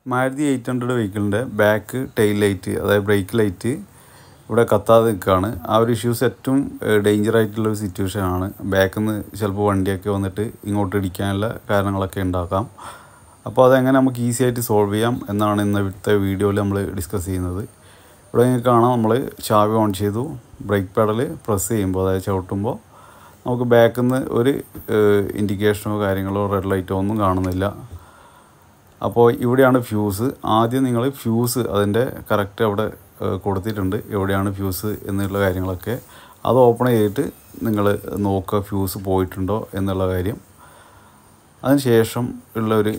Maruti eight hundred വെഹിക്കിളിൻ്റെ back tail light അതായത് brake light ഇവിടെ കത്താതെ നിൽക്കുകയാണ് ആ ഒരു ഇഷ്യൂസ് ഏറ്റവും ഡേഞ്ചർ ആയിട്ടുള്ള ഒരു സിറ്റുവേഷൻ ആണ് ബാക്കിൽ നിന്ന് ചിലപ്പോൾ വണ്ടിയൊക്കെ വന്നിട്ട് ഇങ്ങോട്ട് ഇടിക്കാനുള്ള കാരണങ്ങളൊക്കെ ഉണ്ടാക്കാം അപ്പോൾ അതെങ്ങനെ നമുക്ക് ഈസി ആയിട്ട് സോൾവ് ചെയ്യാം എന്നാണ് ഇന്നത്തെ വീഡിയോയിൽ നമ്മൾ ഡിസ്കസ് ചെയ്യുന്നത് ഇവിടെ നിങ്ങൾക്ക് കാണാം നമ്മൾ ചാവി ഓൺ ചെയ്തു ബ്രേക്ക് പെഡൽ പ്രസ് ചെയ്യുമ്പോൾ അതായത് ചവിട്ടുമ്പോൾ നമുക്ക് ബാക്കിൽ നിന്ന് ഒരു ഇൻഡിക്കേഷനോ കാര്യങ്ങളോ റെഡ് ലൈറ്റോ ഒന്നും കാണുന്നില്ല അപ്പോൾ ഇവിടെയാണ് ഫ്യൂസ് ആദ്യം നിങ്ങൾ ഫ്യൂസ് അതിൻ്റെ കറക്റ്റ് അവിടെ ഏഹ്, കൊടുത്തിട്ടുണ്ട് എവിടെയാണ് ഫ്യൂസ് എന്നുള്ള കാര്യങ്ങളൊക്കെ അത് ഓപ്പൺ ചെയ്തിട്ട് നിങ്ങൾ നോക്കുക ഫ്യൂസ് പോയിട്ടുണ്ടോ എന്നുള്ള കാര്യം അതിന് ശേഷം ഉള്ള ഒരു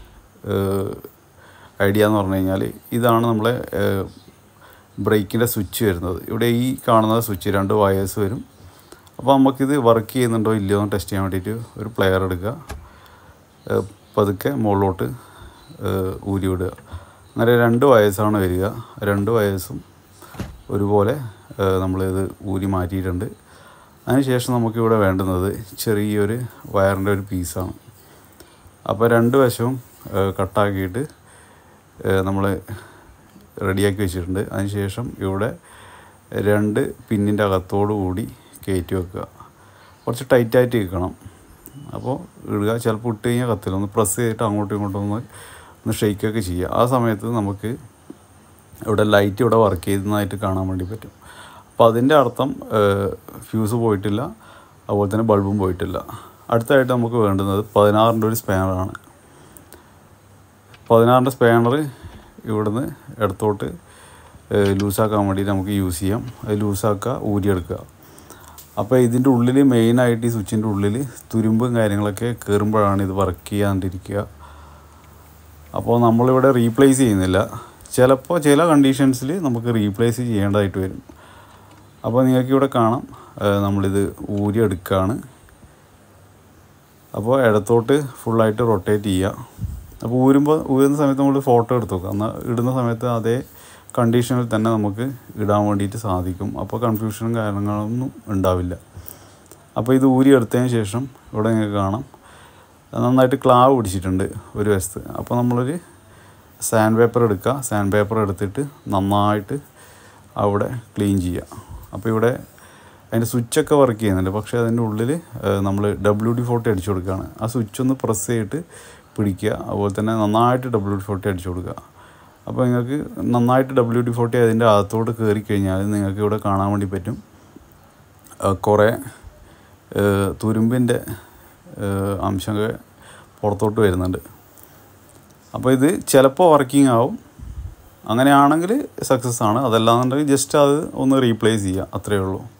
ഐഡിയ എന്ന് പറഞ്ഞു കഴിഞ്ഞാൽ ഇതാണ് നമ്മളെ ബ്രേക്കിൻ്റെ സ്വിച്ച് വരുന്നത് ഇവിടെ ഈ കാണുന്ന സ്വിച്ച് രണ്ട് വയേഴ്സ് വരും അപ്പോൾ നമുക്കിത് വർക്ക് ചെയ്യുന്നുണ്ടോ ഇല്ലയോ എന്ന് ടെസ്റ്റ് ചെയ്യാൻ വേണ്ടിയിട്ട് ഒരു പ്ലെയർ എടുക്കുക ഏഹ് പതുക്കെ മുകളിലോട്ട് ഏഹ് ഊരി വിടുക അങ്ങനെ രണ്ട് വയസ്സാണ് വരിക രണ്ട് വയസ്സും ഒരുപോലെ ഏഹ് നമ്മളിത് ഊരി മാറ്റിയിട്ടുണ്ട് അതിനുശേഷം നമുക്കിവിടെ വേണ്ടുന്നത് ചെറിയൊരു വയറിൻ്റെ ഒരു പീസാണ് അപ്പോൾ രണ്ട് വശവും ഏഹ് കട്ടാക്കിയിട്ട് നമ്മൾ റെഡിയാക്കി വെച്ചിട്ടുണ്ട് അതിനുശേഷം ഇവിടെ രണ്ട് പിന്നിൻ്റെ അകത്തോടു കൂടി കയറ്റി വെക്കുക കുറച്ച് ടൈറ്റായിട്ട് ഇരിക്കണം അപ്പോൾ ഇടുക ചിലപ്പോൾ ഇട്ട് കഴിഞ്ഞാൽ കത്തില്ല ഒന്ന് പ്രസ് ചെയ്തിട്ട് അങ്ങോട്ടും ഇങ്ങോട്ടും ഒന്ന് ഒന്ന് ഷെയ്ക്കൊക്കെ ചെയ്യുക ആ സമയത്ത് നമുക്ക് ഇവിടെ ലൈറ്റ് ഇവിടെ വർക്ക് ചെയ്യുന്നതായിട്ട് കാണാൻ വേണ്ടി പറ്റും അപ്പോൾ അതിൻ്റെ അർത്ഥം ഫ്യൂസ് പോയിട്ടില്ല അതുപോലെ തന്നെ ബൾബും പോയിട്ടില്ല അടുത്തായിട്ട് നമുക്ക് വേണ്ടുന്നത് പതിനാറിൻ്റെ ഒരു സ്പാനറാണ് പതിനാറിൻ്റെ സ്പാനർ ഇവിടുന്ന് ഇടത്തോട്ട് ലൂസാക്കാൻ വേണ്ടിയിട്ട് നമുക്ക് യൂസ് ചെയ്യാം അത് ലൂസാക്കുക ഊരിയെടുക്കുക അപ്പോൾ ഇതിൻ്റെ ഉള്ളിൽ മെയിനായിട്ട് ഈ സ്വിച്ചിൻ്റെ ഉള്ളിൽ തുരുമ്പും കാര്യങ്ങളൊക്കെ കയറുമ്പോഴാണ് ഇത് വർക്ക് ചെയ്യാണ്ടിരിക്കുക അപ്പോൾ നമ്മളിവിടെ റീപ്ലേസ് ചെയ്യുന്നില്ല ചിലപ്പോൾ ചില കണ്ടീഷൻസിൽ നമുക്ക് റീപ്ലേസ് ചെയ്യേണ്ടതായിട്ട് വരും അപ്പോൾ നിങ്ങൾക്ക് ഇവിടെ കാണാം ഏഹ് നമ്മളിത് ഊരിയെടുക്കുകയാണ് അപ്പോൾ ഇടത്തോട്ട് ഫുള്ളായിട്ട് റൊട്ടേറ്റ് ചെയ്യുക അപ്പോൾ ഊരുമ്പോൾ ഊരുന്ന സമയത്ത് നമ്മൾ ഫോട്ടോ എടുത്ത് നോക്കുക എന്നാൽ ഇടുന്ന സമയത്ത് അതേ കണ്ടീഷനിൽ തന്നെ നമുക്ക് ഇടാൻ വേണ്ടിയിട്ട് സാധിക്കും അപ്പോൾ കൺഫ്യൂഷനും കാര്യങ്ങളൊന്നും ഉണ്ടാവില്ല അപ്പോൾ ഇത് ഊരി എടുത്തതിന് ശേഷം ഇവിടെ നിങ്ങൾക്ക് കാണാം നന്നായിട്ട് ക്ലാവ് പിടിച്ചിട്ടുണ്ട് ഒരു വശത്ത് അപ്പോൾ നമ്മളൊരു സാൻഡ് പേപ്പർ എടുക്കുക സാൻഡ് പേപ്പർ എടുത്തിട്ട് നന്നായിട്ട് അവിടെ ക്ലീൻ ചെയ്യുക അപ്പോൾ ഇവിടെ അതിൻ്റെ സ്വിച്ചൊക്കെ വർക്ക് ചെയ്യുന്നുണ്ട് പക്ഷേ അതിൻ്റെ ഉള്ളിൽ നമ്മൾ ഡബ്ല്യു ഡി ഫോർട്ടി അടിച്ചു കൊടുക്കുകയാണ് ആ സ്വിച്ച് ഒന്ന് പ്രസ് ചെയ്തിട്ട് പിടിക്കുക അതുപോലെ തന്നെ നന്നായിട്ട് ഡബ്ല്യു ഡി ഫോർട്ടി അടിച്ചു കൊടുക്കുക അപ്പോൾ നിങ്ങൾക്ക് നന്നായിട്ട് ഡബ്ല്യു ഡി ഫോർട്ടി അതിൻ്റെ അകത്തോട്ട് കയറി കഴിഞ്ഞാൽ നിങ്ങൾക്ക് ഇവിടെ കാണാൻ വേണ്ടി പറ്റും ആ, കുറേ ഏഹ്, തുരുമ്പിൻ്റെ ഏഹ്, അംശമൊക്കെ പുറത്തോട്ട് വരുന്നുണ്ട് അപ്പോൾ ഇത് ചിലപ്പോൾ വർക്കിംഗ് ആവും അങ്ങനെയാണെങ്കിൽ സക്സസ് ആണ് അതല്ലാന്നുണ്ടെങ്കിൽ ജസ്റ്റ് അത് ഒന്ന് റീപ്ലേസ് ചെയ്യുക അത്രയേ ഉള്ളൂ